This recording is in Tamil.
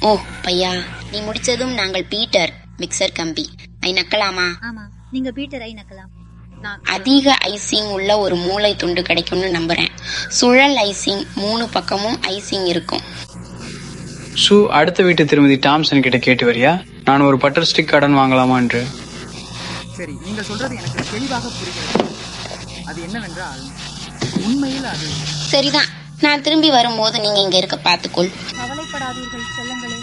ஓ பையா நீ முடிச்சதும் நாங்கள் பீட்டர் மிக்சர் கம்பி ஐ நக்கலாமா ஆமா நீங்க பீட்டரை நக்கலாம் நான் அதிக ஐசிங் உள்ள ஒரு மூளை துண்டு கிடைக்கும்னு நம்புறேன் சுழல் ஐசிங் மூணு பக்கமும் ஐசிங் இருக்கும் சு அடுத்த வீட்டு திருமதி டாம்சன் கிட்ட கேட்டு வரியா நான் ஒரு பட்டர் ஸ்டிக் கடன் வாங்கலாமா என்று சரி நீங்கள் சொல்றது எனக்கு தெளிவாக புரிகிறது அது என்னவென்றால் உண்மையில் அது சரிதான் நான் திரும்பி வரும்போது நீங்க இங்க இருக்க பாத்துக்கொள் கவலைப்படாதீர்கள் செல்லங்களே